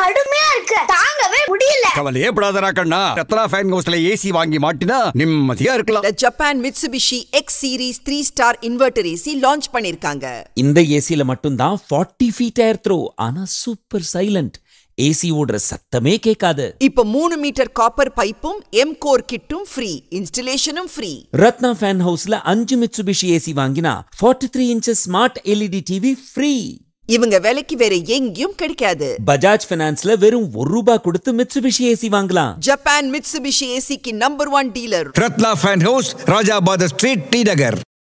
கடுமையா இருக்கு தாங்கவே முடியல கவலையே படாதடா கண்ணா ரத்னா ஃபேன் ஹவுஸ்ல ஏசி வாங்கி மாட்டினா நிம்மதியா இருக்கலாம் The Japan Mitsubishi X Series 3 Star Inverter AC launch பண்ணிருக்காங்க இந்த ஏசில மட்டும்தான் ஃபார்ட்டி ஃபீட் ஏர் த்ரோ ஆனா சூப்பர் சைலண்ட் ஏசி ஓடுற சத்தமே கேட்காது இப்ப மூணு மீட்டர் காப்பர் பைப்பும் எம் கோர் கிட்டும் ஃப்ரீ இன்ஸ்டலேஷனும் ஃப்ரீ ரத்னா ஃபேன் ஹவுஸ்ல அஞ்சு மிட்சுபிஷி ஏசி வாங்கினா 43 three inches smart LED TV free இவங்க விலைக்கு வேற எங்கேயும் கிடைக்காது பஜாஜ் ஃபைனான்ஸ்ல வெறும் ஒரு ரூபாய் கொடுத்து மிட்சுபிஷி ஏசி வாங்கலாம் ஜப்பான் மிட்சுபிஷி ஏசிக்கு number one dealer Ratna fan house ராஜாபாத ஸ்ட்ரீட் டி நகர்